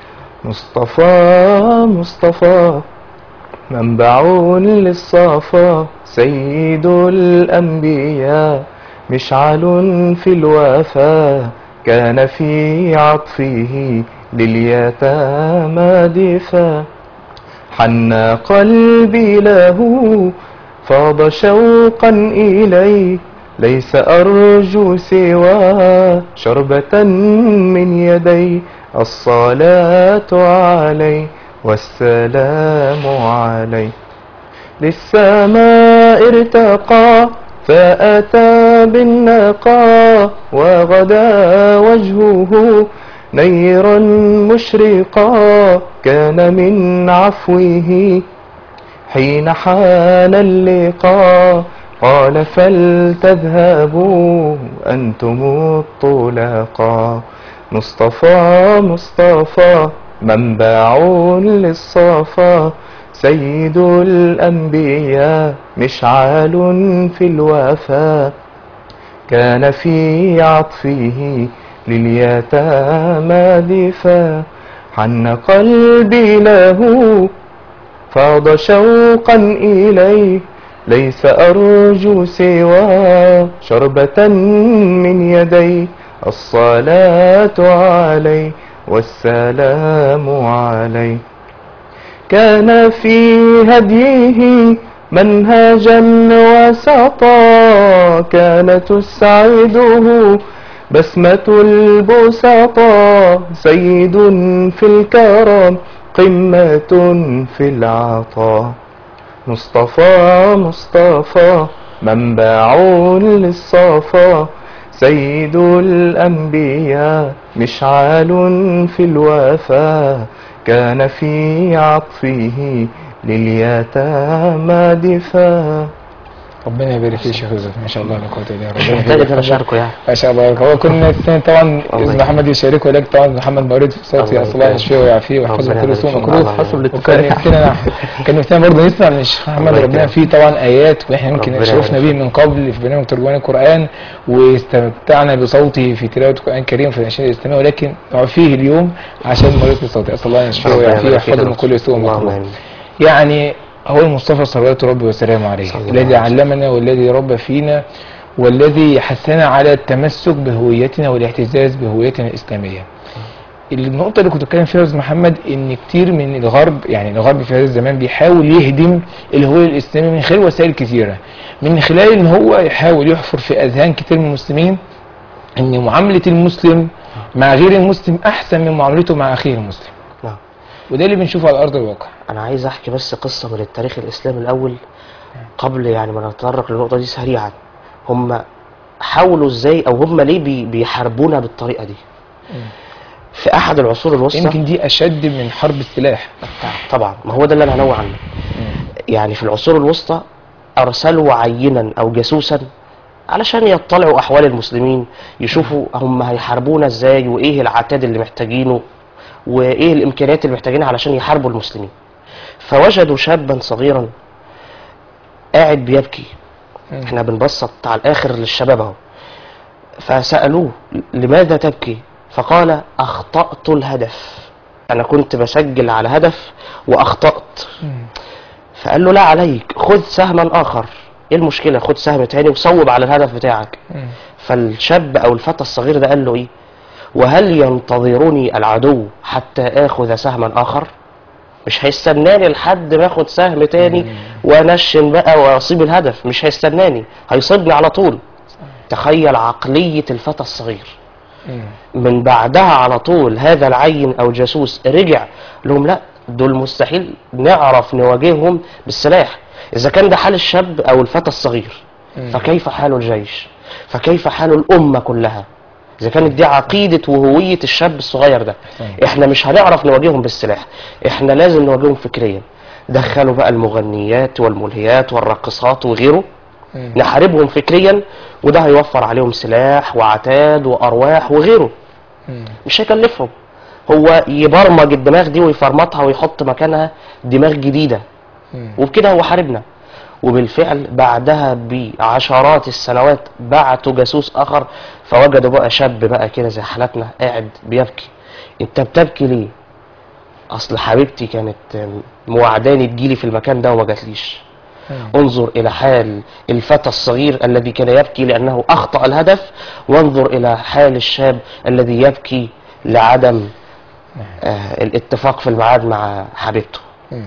مصطفى مصطفى منبع للصفا سيد الأنبياء مشعل في الوفا كان في عطفه لليتامى دفا حن قلبي له فاض شوقا إليه ليس أرجو سوى شربة من يدي الصلاة عليه والسلام عليه للسماء ارتقى فأتى بالنقى وغدا وجهه نيرا مشرقا كان من عفوه حين حان اللقاء قال فلتذهبوا أنتم الطلقاء مصطفى مصطفى منبع للصفا سيد الأنبياء مشعال في الوفا كان في عطفه لليتامى دفا حن قلبي له فاض شوقا إليه ليس أرجو سوى شربة من يدي الصلاة عليه والسلام عليه كان في هديه منهجا وسطا كان تسعده بسمة البسطاء سيد في الكرم قمة في العطاء مصطفى مصطفى منبع للصفا سيد الأنبياء مشعال في الوفا كان في عطفه لليتامى دفاع ربنا يبارك فيك يا شيخ يوسف ما شاء الله لا قوه الا بالله مش ربنا محتاج ان يبارك انا فيك. اشاركه يعني ما شاء الله هو كنا السنة طبعا الله اسم يكرمك. محمد يشاركه ولكن طبعا محمد مولود في صوتي الله اصل الله يكرمك. يشفيه ويعافيه ويحفظه ربنا من كل سوء يبارك فيك. مكروه الله حسب يبارك وكان الاتفاق نفسنا كان نفسنا برضه نسمع من الشيخ محمد الله ربنا يكرمك. فيه طبعا ايات واحنا يمكن ربنا شرفنا يبارك به من قبل في برنامج ترجمان القران واستمتعنا بصوته في تلاوه القران الكريم في الانشاء الاسلاميه ولكن نعفيه اليوم عشان مريض في صوتي اسال الله يشفيه ربنا ويعافيه يبارك فيك ويحفظه يا من كل سوء اللهم مكروه آمين. يعني هو المصطفى صلوات ربي وسلامه عليه صلى الله الذي عليه وسلم. علمنا والذي ربى فينا والذي حثنا على التمسك بهويتنا والاعتزاز بهويتنا الإسلامية النقطة اللي كنت بتكلم فيها يا أستاذ محمد إن كتير من الغرب يعني الغرب في هذا الزمان بيحاول يهدم الهوية الإسلامية من خلال وسائل كثيرة من خلال إن هو يحاول يحفر في أذهان كتير من المسلمين إن معاملة المسلم مع غير المسلم أحسن من معاملته مع أخيه المسلم نعم وده اللي بنشوفه على أرض الواقع انا عايز احكي بس قصه من التاريخ الاسلامي الاول قبل يعني ما نتطرق للنقطه دي سريعا هم حاولوا ازاي او هم ليه بي بيحاربونا بالطريقه دي في احد العصور الوسطى يمكن دي أشد من حرب السلاح طبعا ما هو ده اللي انا هنوع عنه يعني في العصور الوسطى ارسلوا عينا او جاسوسا علشان يطلعوا احوال المسلمين يشوفوا هم هيحاربونا ازاي وايه العتاد اللي محتاجينه وايه الامكانيات اللي محتاجينها علشان يحاربوا المسلمين فوجدوا شابا صغيرا قاعد بيبكي مم. احنا بنبسط على الاخر للشباب اهو فسالوه لماذا تبكي فقال اخطات الهدف انا كنت بسجل على هدف واخطات مم. فقال له لا عليك خذ سهما اخر ايه المشكله خد سهم تاني وصوب على الهدف بتاعك مم. فالشاب او الفتى الصغير ده قال له ايه وهل ينتظرني العدو حتى اخذ سهما اخر مش هيستناني لحد ما اخد سهم تاني وانشن بقى واصيب الهدف مش هيستناني هيصيبني على طول تخيل عقلية الفتى الصغير مم. من بعدها على طول هذا العين او جاسوس رجع لهم لا دول مستحيل نعرف نواجههم بالسلاح اذا كان ده حال الشاب او الفتى الصغير مم. فكيف حال الجيش فكيف حال الامه كلها اذا كانت دي عقيده وهويه الشاب الصغير ده صحيح. احنا مش هنعرف نواجههم بالسلاح احنا لازم نواجههم فكريا دخلوا بقى المغنيات والملهيات والراقصات وغيره مم. نحاربهم فكريا وده هيوفر عليهم سلاح وعتاد وارواح وغيره مم. مش هيكلفهم هو يبرمج الدماغ دي ويفرمطها ويحط مكانها دماغ جديده مم. وبكده هو حاربنا وبالفعل بعدها بعشرات السنوات بعتوا جاسوس اخر فوجدوا بقى شاب بقى كده زي حالتنا قاعد بيبكي انت بتبكي ليه اصل حبيبتي كانت موعداني تجيلي في المكان ده وما جاتليش مم. انظر الى حال الفتى الصغير الذي كان يبكي لانه اخطا الهدف وانظر الى حال الشاب الذي يبكي لعدم آه الاتفاق في الميعاد مع حبيبته مم.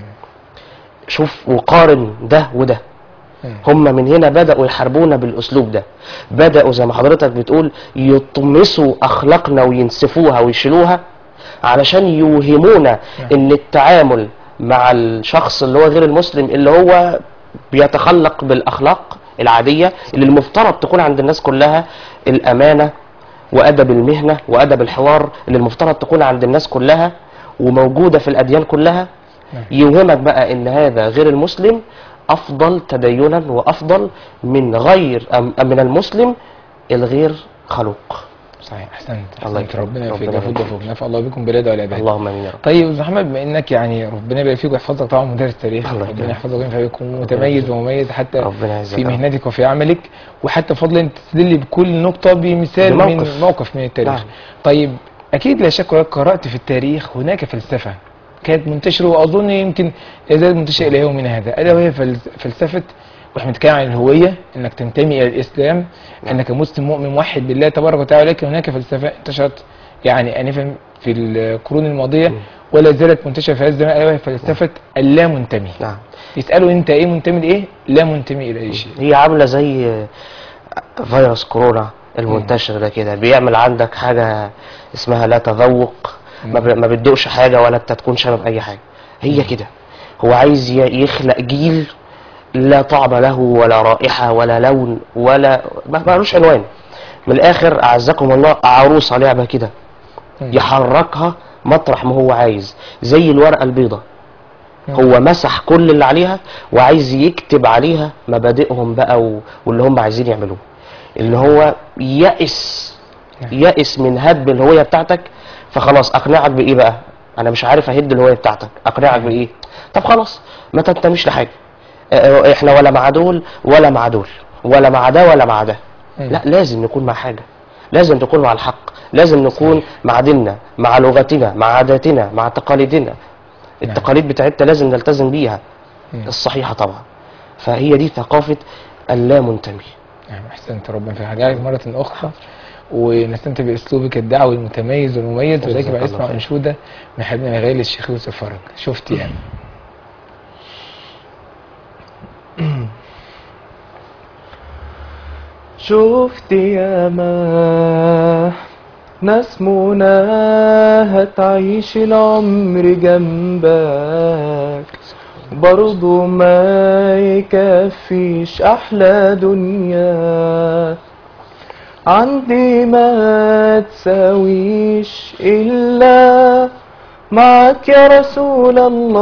شوف وقارن ده وده مم. هم من هنا بدأوا يحاربونا بالأسلوب ده بدأوا زي ما حضرتك بتقول يطمسوا أخلاقنا وينسفوها ويشيلوها علشان يوهمونا إن التعامل مع الشخص اللي هو غير المسلم اللي هو بيتخلق بالأخلاق العادية اللي المفترض تكون عند الناس كلها الأمانة وأدب المهنة وأدب الحوار اللي المفترض تكون عند الناس كلها وموجودة في الأديان كلها نعم. يوهمك بقى ان هذا غير المسلم افضل تدينا وافضل من غير أم أم من المسلم الغير خلوق صحيح احسنت الله احسنت يكرمك. ربنا يوفقك ربنا يفوق يبارك وفوق نفع الله بكم بالعباد والعباد اللهم امين يا رب طيب استاذ محمد بما انك يعني ربنا يبارك فيك ويحفظك طبعا مدرس تاريخ الله ربنا يكرمك. يحفظك وينفع بكم متميز ومميز حتى ربنا يعزك في يا رب. مهنتك وفي عملك وحتى فضلا انت تستدل بكل نقطه بمثال من بموقف. موقف من التاريخ نعم. طيب اكيد لا شك ولا قرات في التاريخ هناك فلسفه كانت منتشره واظن يمكن لا زالت منتشره الى يومنا هذا الا وهي فلس- فلسفه واحنا بنتكلم عن الهويه انك تنتمي الى الاسلام انك مسلم مؤمن موحد بالله تبارك وتعالى لكن هناك فلسفه انتشرت يعني انفا في القرون الماضيه ولا زالت منتشره في هذا الزمان الا وهي فلسفه اللا منتمي نعم يسالوا انت ايه منتمي لايه؟ لا منتمي الى اي شيء هي عامله زي فيروس كورونا المنتشر ده كده بيعمل عندك حاجه اسمها لا تذوق ما ب- ما بتدوقش حاجه ولا انت تكون شامم اي حاجه هي كده هو عايز ي- يخلق جيل لا طعم له ولا رائحه ولا لون ولا ما مالوش عنوان من الاخر اعزكم الله عروسه لعبه كده مم. يحركها مطرح ما هو عايز زي الورقه البيضاء هو مسح كل اللي عليها وعايز يكتب عليها مبادئهم بقى و- واللي هم عايزين يعملوه اللي هو يأس يأس من هدم الهوية بتاعتك فخلاص أقنعك بإيه بقى أنا مش عارف أهد الهوية بتاعتك أقنعك بإيه طب خلاص ما تنتميش لحاجة اه، إحنا ولا مع دول ولا مع دول ولا مع ده ولا مع ده مم. لا لازم نكون مع حاجة لازم نكون مع الحق لازم نكون مع ديننا مع لغتنا مع عاداتنا مع تقاليدنا التقاليد بتاعتنا لازم نلتزم بيها مم. الصحيحة طبعا فهي دي ثقافة اللا منتمي نعم احسنت ربنا في حاجة مرة اخرى ونستمتع باسلوبك الدعوي المتميز والمميز ولكن جزاك بقى الله اسمع خير. انشوده من حبيبنا الغالي الشيخ يوسف فرج شفت يعني شفت يا ما ناس مناها تعيش العمر جنبك برضو ما يكفيش أحلى دنيا عندي ما تساويش إلا معك يا رسول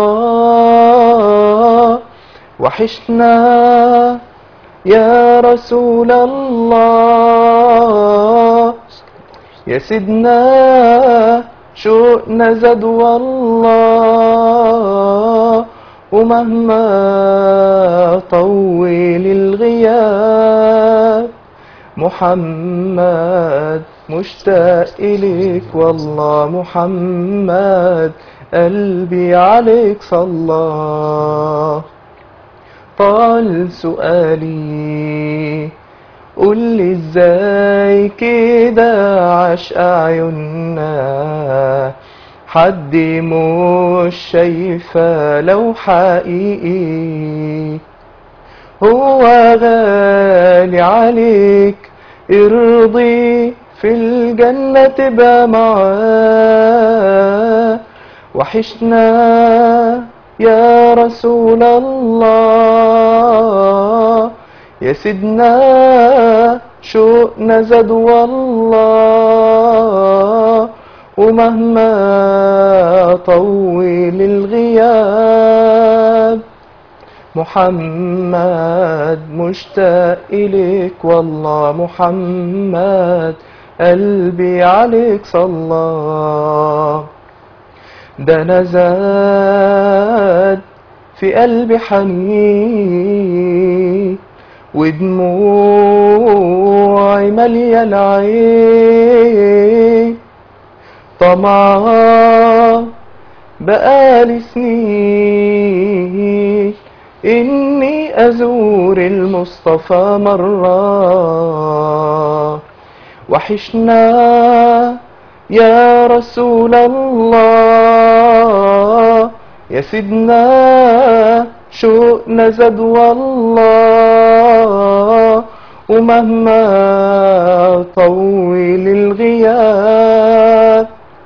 الله وحشنا يا رسول الله يا سيدنا شوقنا زاد والله ومهما طول الغياب محمد مشتاق إليك والله محمد قلبي عليك صلى طال سؤالي قول لي ازاي كده عاش اعيننا حد مش شايفة لو حقيقي هو غالي عليك ارضي في الجنة تبقى معاه وحشنا يا رسول الله يا سيدنا شوقنا زاد والله ومهما طول الغياب محمد مشتاق إليك والله محمد قلبي عليك صلى ده أنا زاد في قلبي حنين ودموعي مالية العين طمعان بقالي سنين إني أزور المصطفى مرة وحشنا يا رسول الله يا سيدنا شوقنا زاد والله ومهما طول الغياب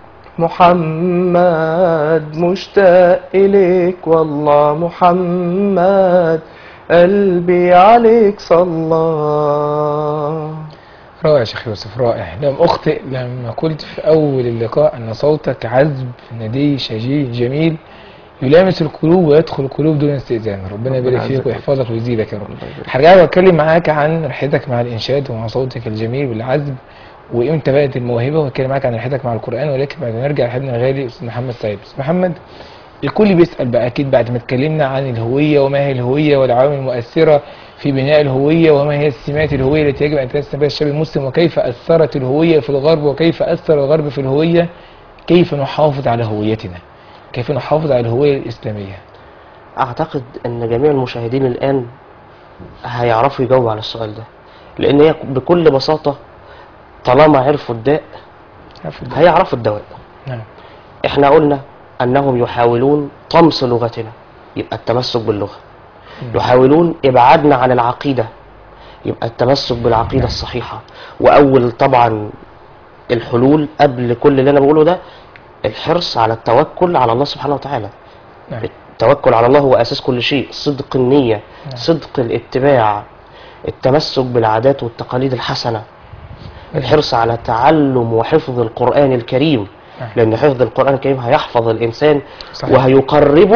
محمد مشتاق إليك والله محمد قلبي عليك صلى رائع يا شيخ يوسف رائع لم أخطئ لما قلت في أول اللقاء أن صوتك عذب ندي شجي جميل يلامس القلوب ويدخل القلوب دون استئذان ربنا يبارك فيك يعزك. ويحفظك ويزيدك يا رب هرجع واتكلم معاك عن رحلتك مع الإنشاد ومع صوتك الجميل والعذب وامتى بقت الموهبة واتكلم معاك عن رحلتك مع القرآن ولكن بعد ما نرجع لحبنا الغالي أستاذ محمد سعيد أستاذ محمد الكل بيسأل بقى أكيد بعد ما اتكلمنا عن الهوية وما هي الهوية والعوامل المؤثرة في بناء الهوية وما هي السمات الهوية التي يجب أن تنسب بها الشاب المسلم وكيف أثرت الهوية في الغرب وكيف أثر الغرب في الهوية كيف نحافظ على هويتنا كيف نحافظ على الهوية الإسلامية اعتقد ان جميع المشاهدين الان هيعرفوا يجاوبوا على السؤال ده لان هي بكل بساطة طالما عرفوا الداء عفوا. هيعرفوا الدواء نعم احنا قلنا انهم يحاولون طمس لغتنا يبقى التمسك باللغة يحاولون ابعادنا عن العقيدة يبقى التمسك بالعقيدة الصحيحة واول طبعا الحلول قبل كل اللي انا بقوله ده الحرص على التوكل على الله سبحانه وتعالى نعم التوكل على الله هو اساس كل شيء صدق النية صدق الاتباع التمسك بالعادات والتقاليد الحسنة الحرص على تعلم وحفظ القرآن الكريم نعم. لأن حفظ القرآن الكريم هيحفظ الإنسان صحيح. وهيقربه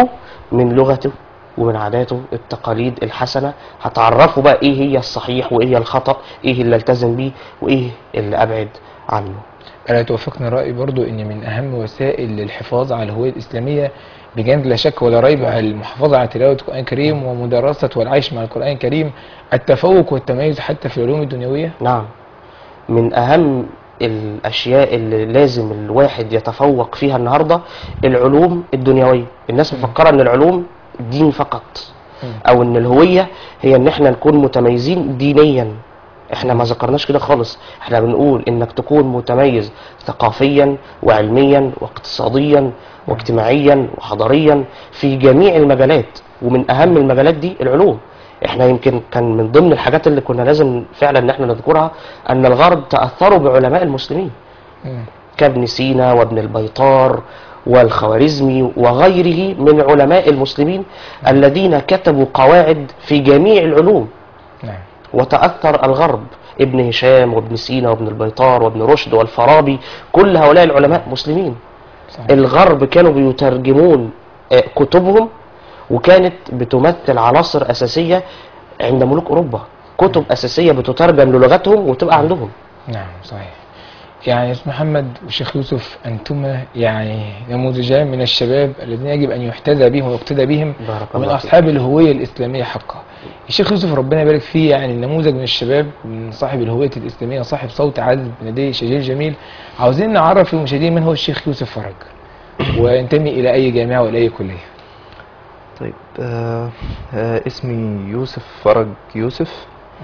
من لغته ومن عاداته التقاليد الحسنة هتعرفوا بقى ايه هي الصحيح وايه هي الخطأ ايه اللي التزم بيه وايه اللي ابعد عنه ألا توافقني الرأي برضو أن من أهم وسائل للحفاظ على الهوية الإسلامية بجانب لا شك ولا ريب المحافظة على تلاوة القرآن الكريم ومدارسة والعيش مع القرآن الكريم التفوق والتميز حتى في العلوم الدنيوية نعم من اهم الاشياء اللي لازم الواحد يتفوق فيها النهارده العلوم الدنيويه الناس مفكره ان العلوم دين فقط او ان الهويه هي ان احنا نكون متميزين دينيا احنا ما ذكرناش كده خالص احنا بنقول انك تكون متميز ثقافيا وعلميا واقتصاديا واجتماعيا وحضاريا في جميع المجالات ومن اهم المجالات دي العلوم احنا يمكن كان من ضمن الحاجات اللي كنا لازم فعلا ان احنا نذكرها ان الغرب تاثروا بعلماء المسلمين مم. كابن سينا وابن البيطار والخوارزمي وغيره من علماء المسلمين الذين كتبوا قواعد في جميع العلوم نعم وتأثر الغرب ابن هشام وابن سينا وابن البيطار وابن رشد والفارابي كل هؤلاء العلماء مسلمين صحيح. الغرب كانوا بيترجمون آه، كتبهم وكانت بتمثل عناصر أساسية عند ملوك أوروبا كتب أساسية بتترجم للغتهم وتبقى عندهم نعم صحيح يعني يا أستاذ محمد وشيخ يوسف أنتما يعني نموذجان من الشباب الذين يجب أن يحتذى بهم ويقتدى بهم بارك ومن الله فيك. أصحاب الهوية الإسلامية حقا الشيخ يوسف ربنا يبارك فيه يعني نموذج من الشباب من صاحب الهوية الإسلامية صاحب صوت عذب ندي شجير جميل عاوزين نعرف للمشاهدين من هو الشيخ يوسف فرج وينتمي إلى أي جامعة وإلى أي كلية طيب آه آه اسمي يوسف فرج يوسف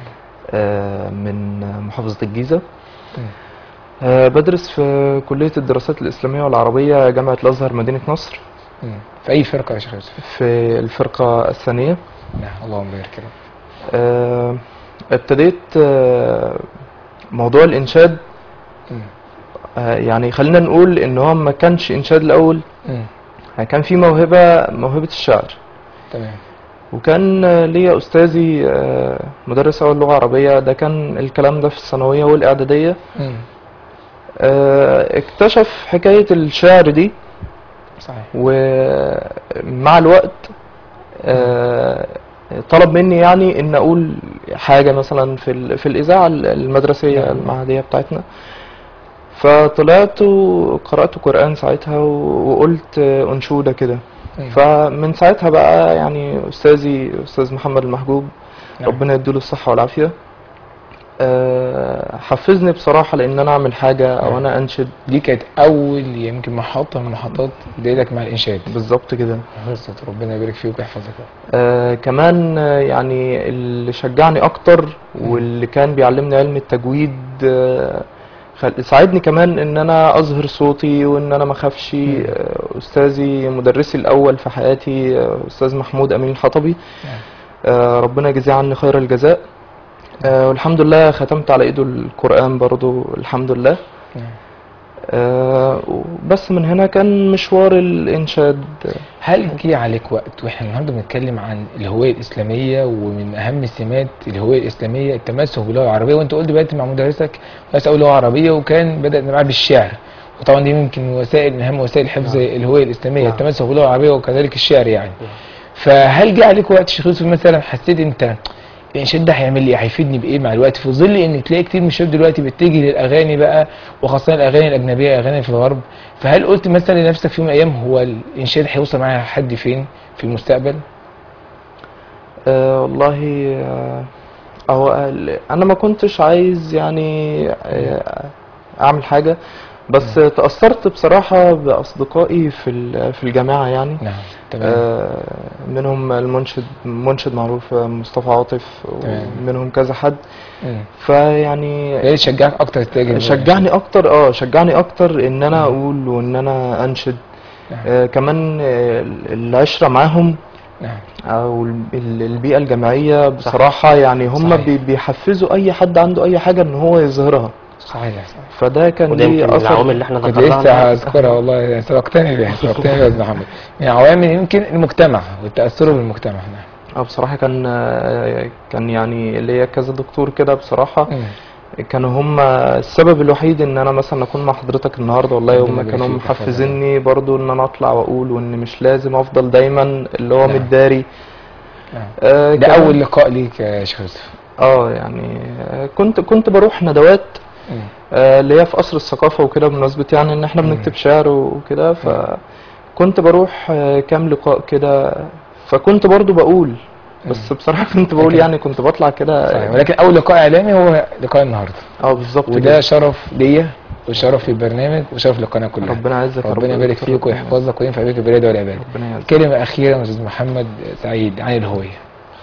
آه من محافظة الجيزة آه بدرس في كلية الدراسات الإسلامية والعربية جامعة الأزهر مدينة نصر مم. في أي فرقة يا شيخ يوسف في الفرقة الثانية نعم اللهم بارك لك آه ابتديت آه موضوع الإنشاد مم. آه يعني خلينا نقول إن هو ما كانش إنشاد الأول مم. كان في موهبة موهبة الشعر تمام وكان آه، ليا أستاذي آه، مدرس أول لغة عربية ده كان الكلام ده في الثانوية والإعدادية مم. آه، اكتشف حكاية الشعر دي صحيح ومع الوقت آه، طلب مني يعني ان اقول حاجة مثلا في ال- في الإذاعة المدرسية نعم. المعهدية بتاعتنا فطلعت وقرأت قرآن ساعتها و- وقلت آه، أنشودة كده مم. فمن ساعتها بقى يعني أستاذي أستاذ محمد المحجوب نعم. ربنا يديله الصحة والعافية آه، حفزني بصراحة لأن أنا أعمل حاجة أو نعم. أنا أنشد دي كانت أول يمكن محطة من محطات بدايتك مع الإنشاد بالظبط كده بالظبط ربنا يبارك فيك ويحفظك آه كمان آه، يعني اللي شجعني اكتر واللي كان بيعلمني علم التجويد آه خل- ساعدني كمان ان انا اظهر صوتي وان انا ما اخافش آه استاذي مدرسي الاول في حياتي آه استاذ محمود امين الحطبي نعم. آه ربنا يجزيه عني خير الجزاء آه والحمد لله ختمت على ايده القرآن برضو الحمد لله نعم. آه بس من هنا كان مشوار الانشاد هل جه عليك وقت واحنا النهارده بنتكلم عن الهويه الاسلاميه ومن اهم سمات الهويه الاسلاميه التمسك باللغه العربيه وانت قلت دلوقتي مع مدرسك بس اقول لغه عربيه وكان بدات معاه بالشعر وطبعا دي يمكن وسائل من اهم وسائل حفظ الهويه الاسلاميه نعم. التمسك باللغه العربيه وكذلك الشعر يعني فهل جه عليك وقت شيخ يوسف مثلا حسيت انت الانشاد ده هيعمل لي إيه؟ هيفيدني بايه مع الوقت في ظل ان تلاقي كتير من الشباب دلوقتي بيتجه للاغاني بقى وخاصه الاغاني الاجنبيه اغاني في الغرب فهل قلت مثلا لنفسك في يوم من الايام هو الانشاد هيوصل معايا لحد فين في المستقبل؟ أه والله آه، هو ال- انا ما كنتش عايز يعني آه، اعمل حاجه بس تاثرت بصراحه باصدقائي في ال- في الجامعه يعني نعم تمام آه، منهم المنشد منشد معروف آه، مصطفى عاطف تمام. ومنهم كذا حد مم. فيعني ده يشجعك اكتر تتجه شجعني اكتر اه شجعني اكتر ان انا اقول وان انا انشد نعم. آه كمان آه، العشره معاهم نعم او ال- ال- البيئه الجامعيه بصراحه يعني هم صحيح. بي- بيحفزوا اي حد عنده اي حاجه ان هو يظهرها صحيح صحيح فده كان وده يمكن ليه من العوامل اثر اللي احنا كنت ذكرناها لسه النهاردة. هذكرها والله سبقتني بيها سبقتني بيها يا أستاذ محمد من عوامل يمكن المجتمع والتاثر بالمجتمع نعم اه بصراحه كان آه، كان يعني ليا كذا دكتور كده بصراحه مم. كانوا هم السبب الوحيد ان انا مثلا اكون مع حضرتك النهارده والله ربنا هم يبارك كانوا فيك ويحفظك. محفزيني برضو ان انا اطلع واقول وان مش لازم افضل دايما اللي هو نعم. متداري نعم. آه ده كمان- اول لقاء ليك يا شيخ يوسف اه يعني آه، كنت كنت بروح ندوات مم. آه، اللي هي في قصر الثقافة وكده بمناسبة يعني ان احنا بنكتب شعر وكده فكنت بروح آه، كام لقاء كده فكنت برضو بقول بس بصراحة كنت بقول لكن- يعني كنت بطلع كده صحيح ولكن اول لقاء اعلامي هو لقاء النهارده اه بالظبط وده كده. شرف ليا وشرف للبرنامج وشرف للقناه كلها ربنا يعزك يا رب ربنا يبارك ويكرمك. فيك ويحفظك وينفع بيك البلاد والعباد ربنا يعزك كلمه اخيره من استاذ محمد سعيد عن الهويه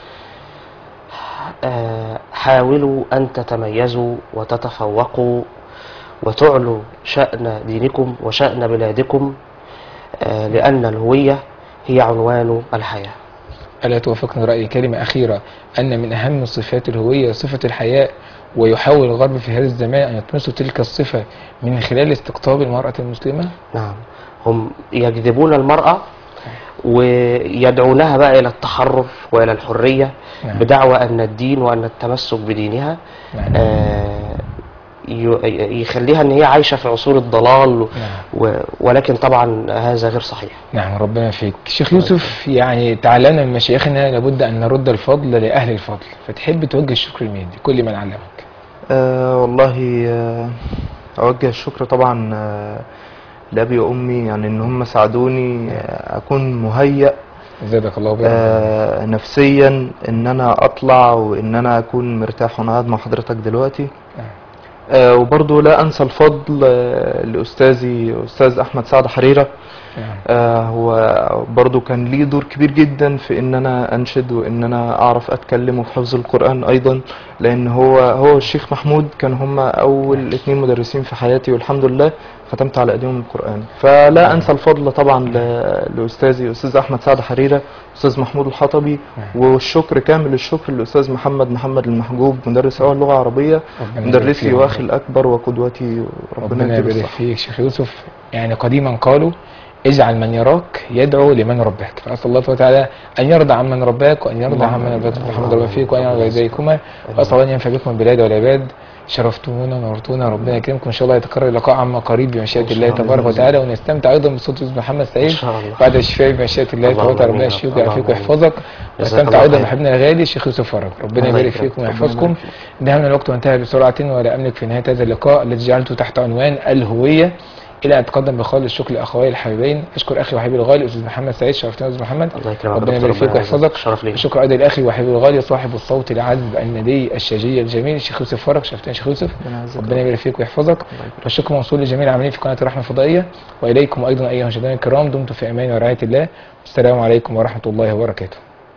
آه، حاولوا أن تتميزوا وتتفوقوا وتعلوا شأن دينكم وشأن بلادكم آه، لأن الهوية هي عنوان الحياة ألا توافقني رأيي كلمة أخيرة أن من أهم صفات الهوية صفة الحياء ويحاول الغرب في هذا الزمان أن يطمسوا تلك الصفة من خلال استقطاب المرأة المسلمة نعم هم يجذبون المرأة ويدعونها بقى إلى التحرر وإلى الحرية نعم. بدعوى أن الدين وأن التمسك بدينها نعم. آه، ي- يخليها أن هي عايشة في عصور الضلال نعم. و- ولكن طبعا هذا غير صحيح نعم ربنا فيك شيخ يوسف يعني تعلمنا من مشايخنا لابد أن نرد الفضل لأهل الفضل فتحب توجه الشكر لمين كل من علمك آه والله آه أوجه الشكر طبعا آه لأبي وأمي يعني إن هم ساعدوني آه أكون مهيأ زادك الله بيرضى آه نفسيا إن أنا أطلع وإن أنا أكون مرتاح وأنا قاعد مع حضرتك دلوقتي نعم. آه وبرضه لا أنسى الفضل آه لأستاذي أستاذ أحمد سعد حريرة نعم. آه هو برضو كان ليه دور كبير جدا في ان انا انشد وان انا اعرف اتكلم وفي حفظ القرآن ايضا لان هو هو الشيخ محمود كان هما اول اتنين مدرسين في حياتي والحمد لله ختمت على ايديهم القرآن فلا انسى الفضل طبعا ل- لاستاذي استاذ احمد سعد حريرة استاذ محمود الحطبي والشكر كامل الشكر لاستاذ محمد محمد المحجوب مدرس اول لغة عربية ربنا يبارك مدرسي فيك. واخي الاكبر وقدوتي ربنا ربنا يديله يبارك الصحة فيك شيخ يوسف يعني قديما قالوا اجعل من يراك يدعو لمن رباك فاسال الله سبحانه وتعالى ان يرضى عن من رباك وان يرضى عن من رباك محمد ربنا فيك وان يرضى والديكما واسال الله ان ينفع بكم البلاد والعباد شرفتمونا ونورتونا ربنا يكرمكم ان شاء الله يتكرر اللقاء عما قريب بمشيئه الله تبارك وتعالى ونستمتع ايضا بصوت أستاذ محمد سعيد إن شاء الله. بعد الشفاء بمشيئه الله اللهم تبارك وتعالى آمين ربنا يا رب. يشفيك ويعافيك اللهم ويحفظك جزاك واستمتع الله ايضا خير. بحبنا الغالي الشيخ يوسف فرج ربنا الله يبارك يكرمك. فيكم ويحفظكم انتهى الوقت وانتهى بسرعه ولا املك في نهايه هذا اللقاء الذي جعلته تحت عنوان الهويه الى ان اتقدم بخالص الشكر لاخوي الحبيبين اشكر اخي وحبيبي الغالي استاذ محمد سعيد شرفتنا يا استاذ محمد الله يكرمك ربنا يا يبارك دكتور، فيك ربنا يعزك. ويحفظك شرف لي. شكر ايضا لاخي وحبيبي الغالي صاحب الصوت العذب الندي الشجي الجميل الشيخ يوسف فرج شرفتنا يا شيخ يوسف ربنا يعزك. ربنا يبارك فيك ويحفظك والشكر موصول لجميع العاملين في قناه الرحمه الفضائيه واليكم ايضا ايها المشاهدين الكرام دمتم في امان ورعايه الله والسلام عليكم ورحمه الله وبركاته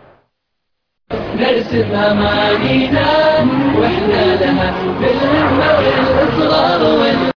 نرسم أمانينا وإحنا لها بالهمة والإصرار وال